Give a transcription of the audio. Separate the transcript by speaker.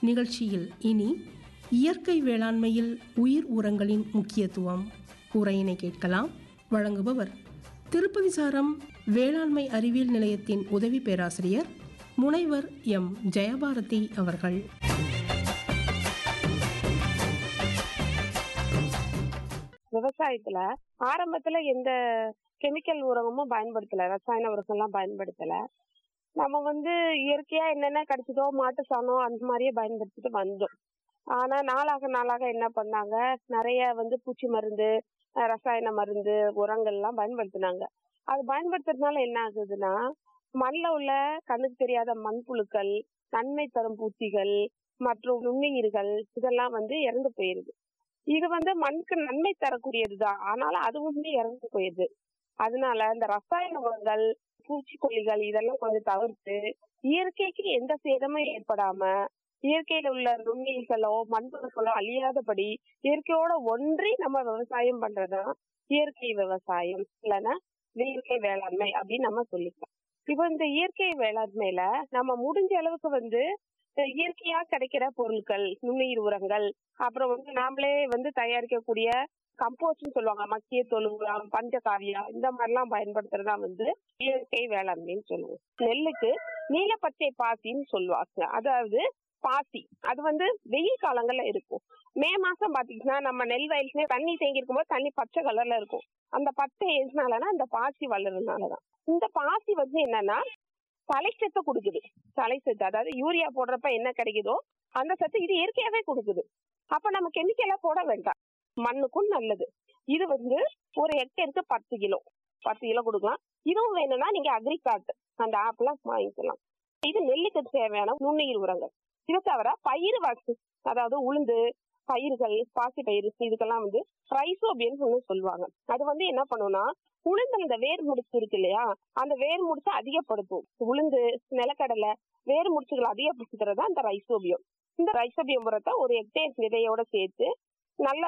Speaker 1: நிகழ்ச்சியில் இனி இயற்கை வேளாண்மையில் உயிர் உரங்களின் முக்கியத்துவம் உரையினை கேட்கலாம் வழங்குபவர் திருப்பதி சாரம் வேளாண்மை அறிவியல் நிலையத்தின் உதவி பேராசிரியர் முனைவர் எம் ஜெயபாரதி அவர்கள்
Speaker 2: விவசாயத்துல ஆரம்பத்துல எந்த கெமிக்கல் உரமும் பயன்படுத்தல ரசாயன உரங்கள்லாம் பயன்படுத்தல நம்ம வந்து இயற்கையா என்னென்ன கிடைச்சதோ மாட்டு சாணம் அந்த மாதிரியே பயன்படுத்திட்டு வந்தோம் ஆனா நாளாக நாளாக என்ன பண்ணாங்க நிறைய வந்து பூச்சி மருந்து அஹ் ரசாயன மருந்து உரங்கள் எல்லாம் பயன்படுத்தினாங்க அது பயன்படுத்துறதுனால என்ன ஆகுதுன்னா மண்ணில் உள்ள கண்ணுக்கு தெரியாத மண்புழுக்கள் நன்மை தரும் பூச்சிகள் மற்றும் நுண்ணுயிர்கள் இதெல்லாம் வந்து இறந்து போயிருது இது வந்து மண்ணுக்கு நன்மை தரக்கூடியதுதான் ஆனாலும் அதுவுமே இறந்து போயிருது அதனால இந்த ரசாயன உரங்கள் பூச்சிக்கொல்லிகள் இதெல்லாம் கொஞ்சம் தவிர்த்து இயற்கைக்கு எந்த சேதமும் ஏற்படாம இயற்கையில உள்ள நுண்ணுயிர்களோ மண்புழுக்களோ அழியாதபடி இயற்கையோட ஒன்றி நம்ம விவசாயம் பண்றதுதான் இயற்கை விவசாயம் இல்லைன்னா இயற்கை வேளாண்மை அப்படின்னு நம்ம சொல்லிக்கலாம் இப்போ இந்த இயற்கை வேளாண்மையில நம்ம முடிஞ்ச அளவுக்கு வந்து அஹ் இயற்கையா கிடைக்கிற பொருட்கள் நுண்ணுயிர் உரங்கள் அப்புறம் வந்து நாமளே வந்து தயாரிக்கக்கூடிய கம்போஸ்ட்னு சொல்லுவாங்க மக்கிய தொழு உரம் பஞ்சகாவியா இந்த மாதிரிலாம் பயன்படுத்துறதா வந்து இயற்கை வேளாண்மைன்னு சொல்லுவோம் நெல்லுக்கு நீலப்பச்சை பாசின்னு சொல்லுவாங்க அதாவது பாசி அது வந்து வெயில் காலங்கள்ல இருக்கும் மே மாசம் பாத்தீங்கன்னா நம்ம நெல் வயலுக்குமே தண்ணி தேங்கி இருக்கும்போது தண்ணி பச்சை கலர்ல இருக்கும் அந்த பச்சை எதுனாலனா அந்த பாசி வளர்றதுனாலதான் இந்த பாசி வந்து என்னன்னா தலைச்சத்தை கொடுக்குது தலைச்சத்து அதாவது யூரியா போடுறப்ப என்ன கிடைக்குதோ அந்த சத்து இது இயற்கையாவே கொடுக்குது அப்ப நம்ம கெமிக்கலா போட வேண்டாம் மண்ணுக்கும் நல்லது இது வந்து ஒரு ஹெக்டேருக்கு பத்து கிலோ பத்து கிலோ கொடுக்கலாம் இதுவும் வேணும்னா நீங்க அக்ரிகார்ட் அந்த ஆப்லாம் வாங்கிக்கலாம் இது நெல்லுக்கு தேவையான நுண்ணுயிர் உரங்கள் இது தவிர பயிர் வகை அதாவது உளுந்து பயிர்கள் பாசி பயிர் இதுக்கெல்லாம் வந்து ரைசோபியன் சொல்லுவாங்க அது வந்து என்ன பண்ணும்னா உளுந்து அந்த வேர் முடிச்சு இருக்கு இல்லையா அந்த வேர் முடிச்சு அதிகப்படுத்தும் உளுந்து நிலக்கடலை வேர் முடிச்சுகளை அதிகப்படுத்துறது அந்த ரைசோபியம் இந்த ரைசோபியம் உரத்தை ஒரு ஹெக்டேர் விதையோட சேர்த்து நல்ல